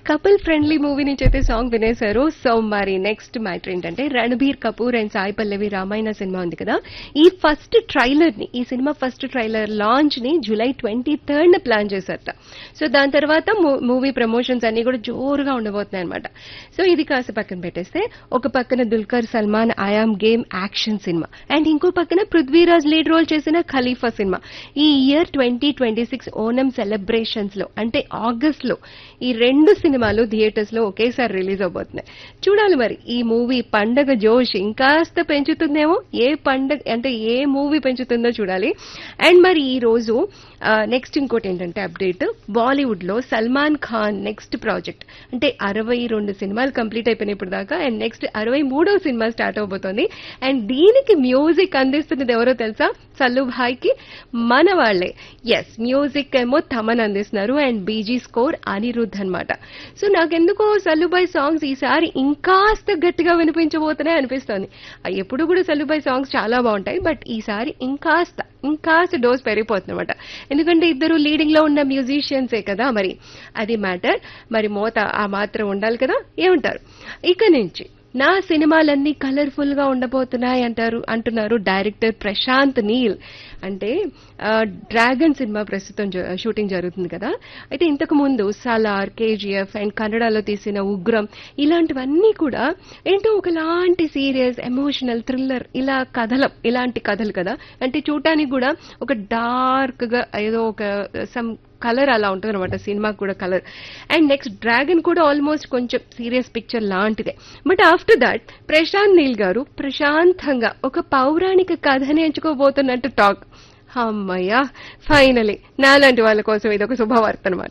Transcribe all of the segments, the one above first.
couple friendly movie నుంచి అయితే song వినేశారు సో మరి నెక్స్ట్ మ్యాటర్ ఏంటంటే రణబీర్ కపూర్ అండ్ సాయి పల్లవి రామాయణ సినిమా ఉంది కదా ఈ ఫస్ట్ ట్రైలర్ ని ఈ సినిమా ఫస్ట్ ట్రైలర్ లాంచ్ ని జూలై ట్వంటీ థర్డ్ న ప్లాన్ చేశారట సో దాని తర్వాత మూవీ ప్రమోషన్స్ అన్ని కూడా జోరుగా ఉండబోతున్నాయి అనమాట సో ఇది కాస్త పక్కన పెట్టేస్తే ఒక పక్కన Dulquer Salmaan I'm game action cinema and ఇంకో పక్కన పృథ్వీరాజ్ లీడ్ రోల్ చేసిన ఖలీఫా సినిమా ఈ year twenty twenty six Onam celebrations లో అంటే ఆగస్ట్ లో ఈ రెండు సినిమాలు థియేటర్స్ లో ఒకేసారి రిలీజ్ అవబోతున్నాయి చూడాలి మరి ఈ మూవీ పండగ జోష్ ఇంకాస్త పెంచుతుందేమో ఏ పండగ అంటే ఏ మూవీ పెంచుతుందో చూడాలి అండ్ మరి ఈ రోజు నెక్స్ట్ ఇంకోటి ఏంటంటే అప్డేట్ బాలీవుడ్ లో సల్మాన్ ఖాన్ నెక్స్ట్ ప్రాజెక్ట్ అంటే అరవై రెండు సినిమాలు కంప్లీట్ అయిపోయినాయి ఇప్పుడు దాకా అండ్ నెక్స్ట్ అరవై మూడో సినిమా స్టార్ట్ అవబోతోంది అండ్ దీనికి మ్యూజిక్ అందిస్తున్నది ఎవరో తెలుసా సల్లు భాయ్కి మన వాళ్లే ఎస్ మ్యూజిక్ ఏమో తమన్ అందిస్తున్నారు అండ్ బీజీ స్కోర్ అనిరుద్ధ్ అనమాట సో నాకెందుకో సల్లుబాయ్ సాంగ్స్ ఈసారి ఇంకాస్త గట్టిగా వినిపించబోతున్నాయి అనిపిస్తోంది ఆ ఎప్పుడు కూడా సల్లుబాయ్ సాంగ్స్ చాలా బాగుంటాయి బట్ ఈసారి ఇంకాస్త ఇంకాస్త డోస్ పెరిగిపోతుంది అనమాట ఎందుకంటే ఇద్దరు లీడింగ్ లో ఉన్న మ్యూజిషియన్సే కదా మరి అది మ్యాటర్ మరి మోత ఆ మాత్రం ఉండాలి కదా ఏమంటారు ఇక నుంచి నా సినిమాలన్నీ కలర్ఫుల్ గా ఉండబోతున్నాయి అంటారు అంటున్నారు డైరెక్టర్ ప్రశాంత్ నీల్ అంటే ఆ, డ్రాగన్ సినిమా ప్రస్తుతం జ- షూటింగ్ జరుగుతుంది కదా అయితే ఇంతకు ముందు సలార్ కేజీఎఫ్ అండ్ కన్నడలో తీసిన ఉగ్రం ఇలాంటివన్నీ కూడా ఏంటో ఒకలాంటి సీరియస్ ఎమోషనల్ థ్రిల్లర్ ఇలా కథలం ఇలాంటి కథలు కదా అంటే చూడటానికి కూడా ఒక డార్క్ గా ఏదో ఒక సమ్ కలర్ అలా ఉంటుంది అనమాట సినిమా కూడా కలర్ అండ్ నెక్స్ట్ డ్రాగన్ కూడా ఆల్మోస్ట్ కొంచెం సీరియస్ పిక్చర్ లాంటిదే but after that Prashanth Neel garu ప్రశాంతంగా ఒక పౌరాణిక కథని ఎంచుకోబోతున్నట్టు టాక్ అమ్మయ్యా ఫైనలీ నాలాంటి వాళ్ళ కోసం ఇది ఒక శుభవార్త అనమాట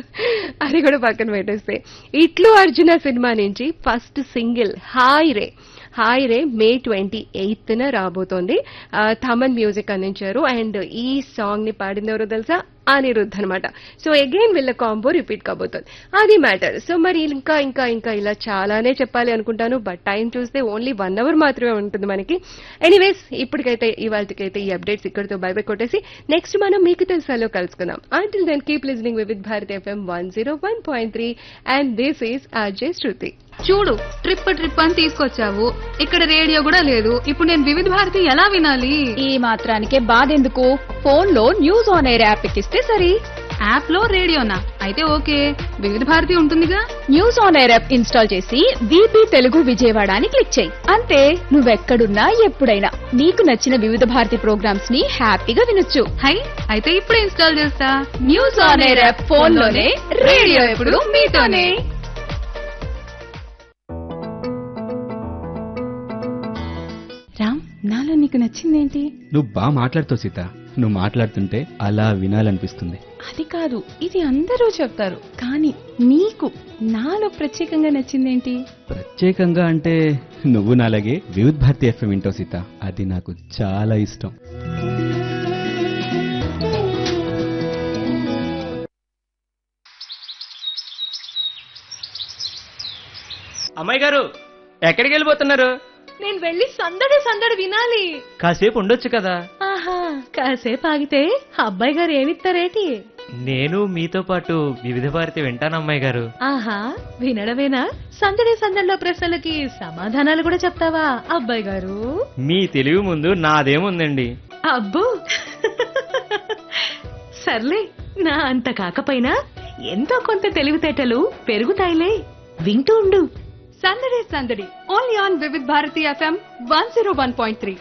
అది కూడా పక్కన పెట్టేస్తే ఇట్లు అర్జున సినిమా నుంచి ఫస్ట్ సింగిల్ హాయ్ రే హాయ్ రే మే ట్వంటీ ఎయిత్ న రాబోతోంది ఆ, థమన్ మ్యూజిక్ అందించారు అండ్ ఈ సాంగ్ ని పాడింది ఎవరో తెలుసా అనిరుద్ధ్ అనమాట సో అగైన్ వీళ్ళ కాంబో రిపీట్ కాబోతోంది అది మ్యాటర్ సో మరి ఇంకా ఇంకా ఇంకా ఇలా చాలానే చెప్పాలి అనుకుంటాను బట్ టైం చూస్తే ఓన్లీ వన్ అవర్ మాత్రమే ఉంటుంది మనకి ఎనీవేస్ ఇప్పటికైతే ఇవాళకైతే ఈ అప్డేట్స్ ఇక్కడితో బై బై కొట్టేసి నెక్స్ట్ మనం మీకు తెలుసాలో కలుసుకుందాం until then keep listening with Bharat FM one zero one point three and this is Ajay Shruti చూడు ట్రిప్ ట్రిప్ అని తీసుకొచ్చావు ఇక్కడ రేడియో కూడా లేదు ఇప్పుడు నేను వివిధ భారతి ఎలా వినాలి ఈ మాత్రానికే బాధెందుకు ఫోన్ లో న్యూస్ ఆన్ ఎయిర్ యాప్ ఎక్కిస్తే సరి యాప్ లో రేడియోనా అయితే ఓకే వివిధ భారతి ఉంటుందిగా news on air app install చేసి బీపీ తెలుగు విజయవాడ అని క్లిక్ చేయి అంతే నువ్వెక్కడున్నా ఎప్పుడైనా నీకు నచ్చిన వివిధ భారతి ప్రోగ్రామ్స్ ని హ్యాపీగా వినొచ్చు హై అయితే ఇప్పుడే ఇన్స్టాల్ చేస్తా news on air app phone లోనే రేడియో ఎప్పుడు మీతోనే రామ్ నాలో నీకు నచ్చిందేంటి నువ్వు బాగా మాట్లాడుతావు సీత నువ్వు మాట్లాడుతుంటే అలా వినాలనిపిస్తుంది అది కాదు ఇది అందరూ చెప్తారు కానీ నీకు నాలో ప్రత్యేకంగా నచ్చిందేంటి ప్రత్యేకంగా అంటే నువ్వు నాలాగే వివిధ్ భారతి ఎఫ్ఎం వింటావు సీత అది నాకు చాలా ఇష్టం అమ్మాయి గారు ఎక్కడికి వెళ్ళిపోతున్నారు నేను వెళ్ళి సందడి సందడి వినాలి కాసేపు ఉండొచ్చు కదా ఆహా కాసేపు ఆగితే అబ్బాయి గారు ఏమిస్తారేటి నేను మీతో పాటు వివిధ భారతి వింటాను అమ్మాయి గారు ఆహా వినడమేనా సందడి సందడిలో ప్రశ్నలకి సమాధానాలు కూడా చెప్తావా అబ్బాయి గారు మీ తెలివి ముందు నాదేముందండి అబ్బో సర్లే నా అంత కాకపోయినా ఎంతో కొంత తెలివితేటలు పెరుగుతాయిలే వింటూ ఉండు సందడి సందడి only on Vividh Bharati FM one zero one point three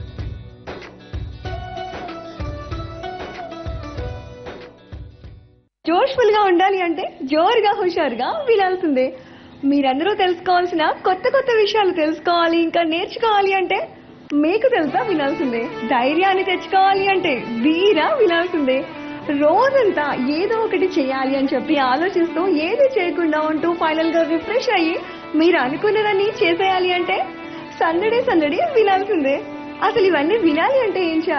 జోష్ఫుల్ గా ఉండాలి అంటే జోరుగా హుషారుగా వినాల్సిందే మీరందరూ తెలుసుకోవాల్సిన కొత్త కొత్త విషయాలు తెలుసుకోవాలి ఇంకా నేర్చుకోవాలి అంటే మీకు తెలుసా వినాల్సిందే ధైర్యాన్ని తెచ్చుకోవాలి అంటే ధీరా వినాల్సిందే రోజంతా ఏదో ఒకటి చేయాలి అని చెప్పి ఆలోచిస్తూ ఏది చేయకుండా ఉంటూ ఫైనల్ గా రిఫ్రెష్ అయ్యి మీరు అనుకున్నదాన్ని చేసేయాలి అంటే సందడే సందడి వినాల్సిందే అసలు ఇవన్నీ వినాలి అంటే ఏం చేయాలి